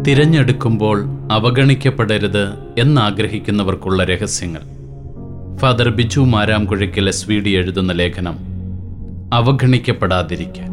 തിരഞ്ഞെടുക്കുമ്പോൾ അവഗണിക്കപ്പെടരുത് എന്നാഗ്രഹിക്കുന്നവർക്കുള്ള രഹസ്യങ്ങൾ father Biju Maramkuzhakkal S V D എഴുതുന്ന ലേഖനം അവഗണിക്കപ്പെടാതിരിക്കാൻ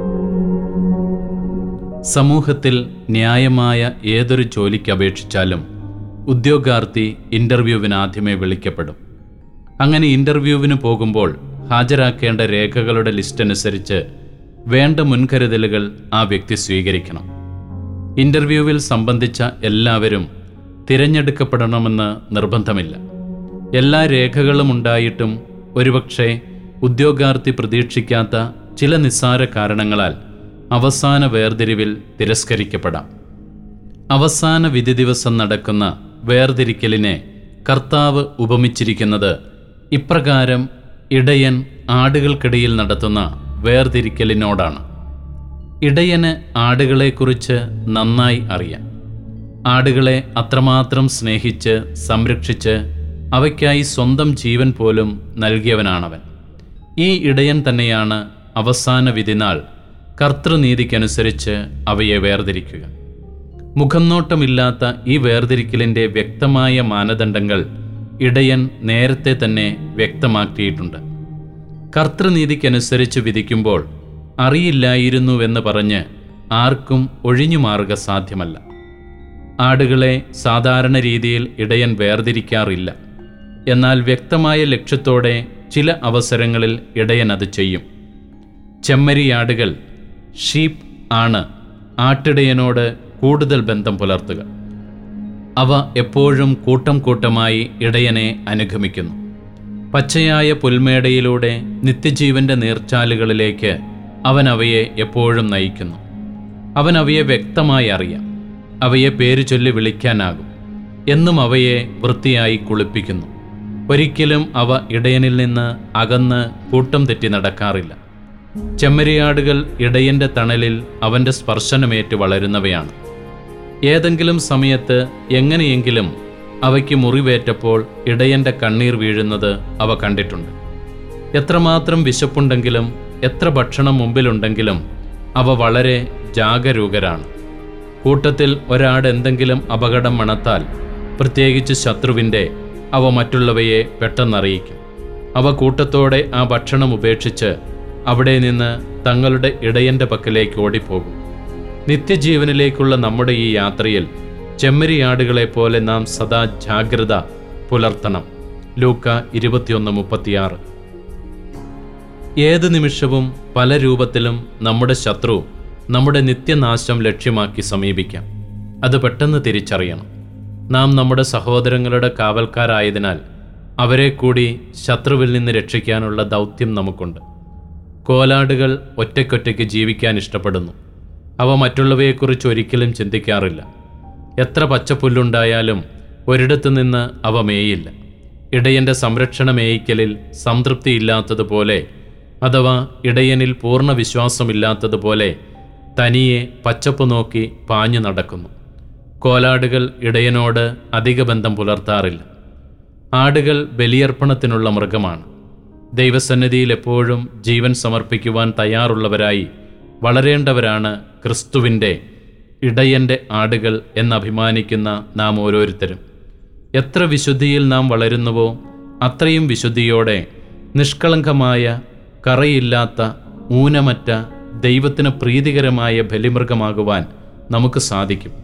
സമൂഹത്തിൽ ന്യായമായ ഏതൊരു ജോലിക്ക് അപേക്ഷിച്ചാലും ഉദ്യോഗാർത്ഥി ഇൻ്റർവ്യൂവിന് ആദ്യമേ വിളിക്കപ്പെടും അങ്ങനെ ഇൻ്റർവ്യൂവിന് പോകുമ്പോൾ ഹാജരാക്കേണ്ട രേഖകളുടെ ലിസ്റ്റ് അനുസരിച്ച് വേണ്ട മുൻകരുതലുകൾ ആ വ്യക്തി സ്വീകരിക്കണം ഇൻ്റർവ്യൂവിൽ സംബന്ധിച്ച എല്ലാവരും തിരഞ്ഞെടുക്കപ്പെടണമെന്ന് നിർബന്ധമില്ല എല്ലാ രേഖകളും ഉണ്ടായിട്ടും ഒരുപക്ഷെ ഉദ്യോഗാർത്ഥി പ്രതീക്ഷിക്കാത്ത ചില നിസ്സാര കാരണങ്ങളാൽ അവസാന വേർതിരിവിൽ തിരസ്കരിക്കപ്പെടാം അവസാന വിധി ദിവസം നടക്കുന്ന വേർതിരിക്കലിനെ കർത്താവ് ഉപമിച്ചിരിക്കുന്നത് ഇപ്രകാരം ഇടയൻ ആടുകൾക്കിടയിൽ നടത്തുന്ന വേർതിരിക്കലിനോടാണ് ഇടയന് ആടുകളെക്കുറിച്ച് നന്നായി അറിയാം ആടുകളെ അത്രമാത്രം സ്നേഹിച്ച് സംരക്ഷിച്ച് അവയ്ക്കായി സ്വന്തം ജീവൻ പോലും നൽകിയവനാണവൻ ഈ ഇടയൻ തന്നെയാണ് അവസാന വിധിനാൾ കർത്തൃനീതിക്കനുസരിച്ച് അവയെ വേർതിരിക്കുക മുഖംനോട്ടമില്ലാത്ത ഈ വേർതിരിക്കലിൻ്റെ വ്യക്തമായ മാനദണ്ഡങ്ങൾ ഇടയൻ നേരത്തെ തന്നെ വ്യക്തമാക്കിയിട്ടുണ്ട് കർത്തൃനീതിക്കനുസരിച്ച് വിധിക്കുമ്പോൾ അറിയില്ലായിരുന്നുവെന്ന് പറഞ്ഞ് ആർക്കും ഒഴിഞ്ഞു മാറുക സാധ്യമല്ല ആടുകളെ സാധാരണ രീതിയിൽ ഇടയൻ വേർതിരിക്കാറില്ല എന്നാൽ വ്യക്തമായ ലക്ഷ്യത്തോടെ ചില അവസരങ്ങളിൽ ഇടയൻ അത് ചെയ്യും ചെമ്മരിയാടുകൾ ഷീപ്പ് ആണ് ആട്ടിടയനോട് കൂടുതൽ ബന്ധം പുലർത്തുക അവ എപ്പോഴും കൂട്ടം കൂട്ടമായി ഇടയനെ അനുഗമിക്കുന്നു പച്ചയായ പുൽമേടയിലൂടെ നിത്യജീവന്റെ നീർച്ചാലുകളിലേക്ക് അവൻ അവയെ എപ്പോഴും നയിക്കുന്നു അവൻ അവയെ വ്യക്തമായി അറിയാം അവയെ പേര് ചൊല്ലി വിളിക്കാനാകും എന്നും അവയെ വൃത്തിയായി കുളിപ്പിക്കുന്നു ഒരിക്കലും അവ ഇടയനിൽ നിന്ന് അകന്ന് കൂട്ടം തെറ്റി നടക്കാറില്ല ചെമ്മരിയാടുകൾ ഇടയന്റെ തണലിൽ അവന്റെ സ്പർശനമേറ്റ് വളരുന്നവയാണ് ഏതെങ്കിലും സമയത്ത് എങ്ങനെയെങ്കിലും അവയ്ക്ക് മുറിവേറ്റപ്പോൾ ഇടയന്റെ കണ്ണീർ വീഴുന്നത് അവ കണ്ടിട്ടുണ്ട് എത്രമാത്രം വിശപ്പുണ്ടെങ്കിലും എത്ര ഭക്ഷണം മുമ്പിലുണ്ടെങ്കിലും അവ വളരെ ജാഗരൂകരാണ് കൂട്ടത്തിൽ ഒരാട് എന്തെങ്കിലും അപകടം മണത്താൽ പ്രത്യേകിച്ച് ശത്രുവിൻ്റെ അവ മറ്റുള്ളവയെ പെട്ടെന്നറിയിക്കും അവ കൂട്ടത്തോടെ ആ ഭക്ഷണം ഉപേക്ഷിച്ച് അവിടെ നിന്ന് തങ്ങളുടെ ഇടയന്റെ പക്കലേക്ക് ഓടിപ്പോകും നിത്യജീവനിലേക്കുള്ള നമ്മുടെ ഈ യാത്രയിൽ ചെമ്മരിയാടുകളെ പോലെ നാം സദാ ജാഗ്രത പുലർത്തണം ലൂക്ക ഇരുപത്തിയൊന്ന് മുപ്പത്തിയാറ് ഏത് നിമിഷവും പല രൂപത്തിലും നമ്മുടെ ശത്രു നമ്മുടെ നിത്യനാശം ലക്ഷ്യമാക്കി സമീപിക്കാം അത് പെട്ടെന്ന് തിരിച്ചറിയണം നാം നമ്മുടെ സഹോദരങ്ങളുടെ കാവൽക്കാരായതിനാൽ അവരെ കൂടി ശത്രുവിൽ നിന്ന് രക്ഷിക്കാനുള്ള ദൗത്യം നമുക്കുണ്ട് കോലാടുകൾ ഒറ്റയ്ക്കൊറ്റയ്ക്ക് ജീവിക്കാൻ ഇഷ്ടപ്പെടുന്നു അവ മറ്റുള്ളവയെക്കുറിച്ച് ഒരിക്കലും ചിന്തിക്കാറില്ല എത്ര പച്ചപ്പുല്ലുണ്ടായാലും ഒരിടത്തു നിന്ന് അവ മേയില്ല ഇടയന്റെ സംരക്ഷണ മേയിക്കലിൽ സംതൃപ്തിയില്ലാത്തതുപോലെ അഥവാ ഇടയനിൽ പൂർണ്ണ വിശ്വാസമില്ലാത്തതുപോലെ തനിയെ പച്ചപ്പ് നോക്കി പാഞ്ഞു നടക്കുന്നു കോലാടുകൾ ഇടയനോട് അധിക ബന്ധം പുലർത്താറില്ല ആടുകൾ ബലിയർപ്പണത്തിനുള്ള മൃഗമാണ് ദൈവസന്നിധിയിൽ എപ്പോഴും ജീവൻ സമർപ്പിക്കുവാൻ തയ്യാറുള്ളവരായി വളരേണ്ടവരാണ് ക്രിസ്തുവിൻ്റെ ഇടയൻ്റെ ആടുകൾ എന്നഭിമാനിക്കുന്ന നാം ഓരോരുത്തരും എത്ര വിശുദ്ധിയിൽ നാം വളരുന്നുവോ അത്രയും വിശുദ്ധിയോടെ നിഷ്കളങ്കമായ കറയില്ലാത്ത ഊനമറ്റ ദൈവത്തിന് പ്രീതികരമായ ബലിമൃഗമാകുവാൻ നമുക്ക് സാധിക്കും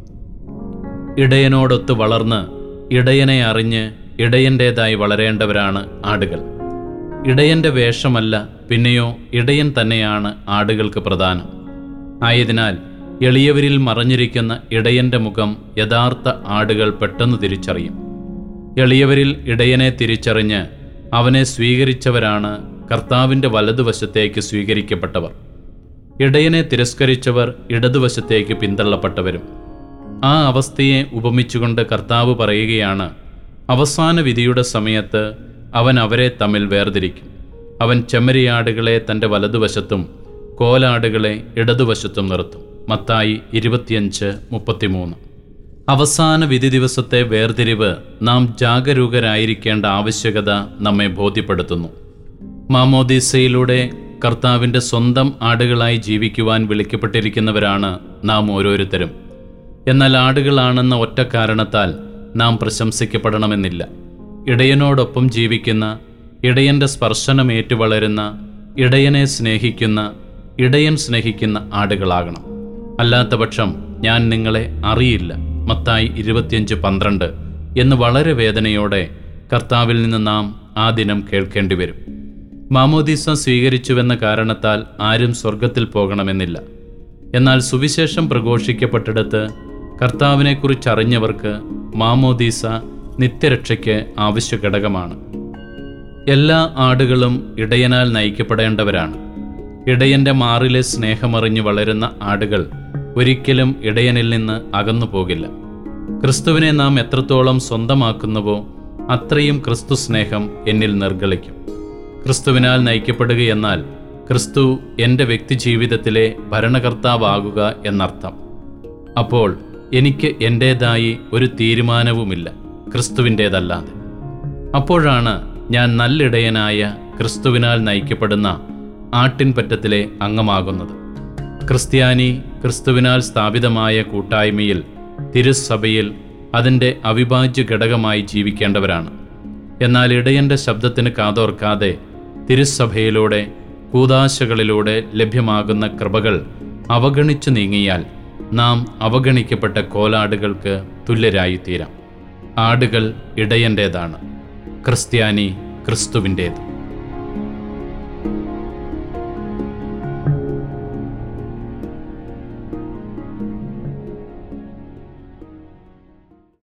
ഇടയനോടൊത്ത് വളർന്ന് ഇടയനെ അറിഞ്ഞ് ഇടയൻ്റേതായി വളരേണ്ടവരാണ് ആടുകൾ ഇടയൻ്റെ വേഷമല്ല പിന്നെയോ ഇടയൻ തന്നെയാണ് ആടുകൾക്ക് പ്രധാനം ആയതിനാൽ എളിയവരിൽ മറഞ്ഞിരിക്കുന്ന ഇടയൻ്റെ മുഖം യഥാർത്ഥ ആടുകൾ പെട്ടെന്ന് തിരിച്ചറിയും എളിയവരിൽ ഇടയനെ തിരിച്ചറിഞ്ഞ് അവനെ സ്വീകരിച്ചവരാണ് കർത്താവിൻ്റെ വലതുവശത്തേക്ക് സ്വീകരിക്കപ്പെട്ടവർ ഇടയനെ തിരസ്കരിച്ചവർ ഇടതുവശത്തേക്ക് പിന്തള്ളപ്പെട്ടവരും ആ അവസ്ഥയെ ഉപമിച്ചുകൊണ്ട് കർത്താവ് പറയുകയാണ് അവസാന വിധിയുടെ സമയത്ത് അവൻ അവരെ തമ്മിൽ വേർതിരിക്കും അവൻ ചെമ്മരിയാടുകളെ തൻ്റെ വലതുവശത്തും കോലാടുകളെ ഇടതുവശത്തും നിർത്തും മത്തായി ഇരുപത്തിയഞ്ച് മുപ്പത്തിമൂന്ന് അവസാന വിധി ദിവസത്തെ വേർതിരിവ് നാം ജാഗരൂകരായിരിക്കേണ്ട ആവശ്യകത നമ്മെ ബോധ്യപ്പെടുത്തുന്നു മാമോദീസയിലൂടെ കർത്താവിൻ്റെ സ്വന്തം ആടുകളായി ജീവിക്കുവാൻ വിളിക്കപ്പെട്ടിരിക്കുന്നവരാണ് നാം ഓരോരുത്തരും എന്നാൽ ആടുകളാണെന്ന ഒറ്റ കാരണത്താൽ നാം പ്രശംസിക്കപ്പെടണമെന്നില്ല ഇടയനോടൊപ്പം ജീവിക്കുന്ന ഇടയൻ്റെ സ്പർശനമേറ്റു വളരുന്ന ഇടയനെ സ്നേഹിക്കുന്ന ഇടയൻ സ്നേഹിക്കുന്ന ആടുകളാകണം അല്ലാത്തപക്ഷം ഞാൻ നിങ്ങളെ അറിയില്ല മത്തായി ഇരുപത്തിയഞ്ച് പന്ത്രണ്ട് എന്ന് വളരെ വേദനയോടെ കർത്താവിൽ നിന്ന് നാം ആ ദിനം കേൾക്കേണ്ടി വരും മാമോദീസ സ്വീകരിച്ചുവെന്ന കാരണത്താൽ ആരും സ്വർഗത്തിൽ പോകണമെന്നില്ല എന്നാൽ സുവിശേഷം പ്രഘോഷിക്കപ്പെട്ടിടത്ത് കർത്താവിനെക്കുറിച്ചറിഞ്ഞവർക്ക് മാമോദീസ നിത്യരക്ഷയ്ക്ക് ആവശ്യ ഘടകമാണ് എല്ലാ ആടുകളും ഇടയനാൽ നയിക്കപ്പെടേണ്ടവരാണ് ഇടയന്റെ മാറിലെ സ്നേഹമറിഞ്ഞു വളരുന്ന ആടുകൾ ഒരിക്കലും ഇടയനിൽ നിന്ന് അകന്നു പോകില്ല ക്രിസ്തുവിനെ നാം എത്രത്തോളം സ്വന്തമാക്കുന്നുവോ അത്രയും ക്രിസ്തു സ്നേഹം എന്നിൽ നിർഗളിക്കും ക്രിസ്തുവിനാൽ നയിക്കപ്പെടുകയെന്നാൽ ക്രിസ്തു എൻ്റെ വ്യക്തിജീവിതത്തിലെ ഭരണകർത്താവാകുക എന്നർത്ഥം അപ്പോൾ എനിക്ക് എൻ്റേതായി ഒരു തീരുമാനവുമില്ല ക്രിസ്തുവിൻ്റേതല്ലാതെ അപ്പോഴാണ് ഞാൻ നല്ലിടയനായ ക്രിസ്തുവിനാൽ നയിക്കപ്പെടുന്ന ആട്ടിൻപറ്റത്തിലെ അംഗമാകുന്നത് ക്രിസ്ത്യാനി ക്രിസ്തുവിനാൽ സ്ഥാപിതമായ കൂട്ടായ്മയിൽ തിരുസഭയിൽ അതിൻ്റെ അവിഭാജ്യ ഘടകമായി ജീവിക്കേണ്ടവരാണ് എന്നാൽ ഇടയൻ്റെ ശബ്ദത്തിന് കാതോർക്കാതെ തിരുസഭയിലൂടെ കൂതാശകളിലൂടെ ലഭ്യമാകുന്ന കൃപകൾ അവഗണിച്ചു നീങ്ങിയാൽ നാം അവഗണിക്കപ്പെട്ട കോലാടുകൾക്ക് തുല്യരായിത്തീരാം ആടുകൾ ഇടയൻ്റേതാണ് ക്രിസ്ത്യാനി ക്രിസ്തുവിൻ്റേത്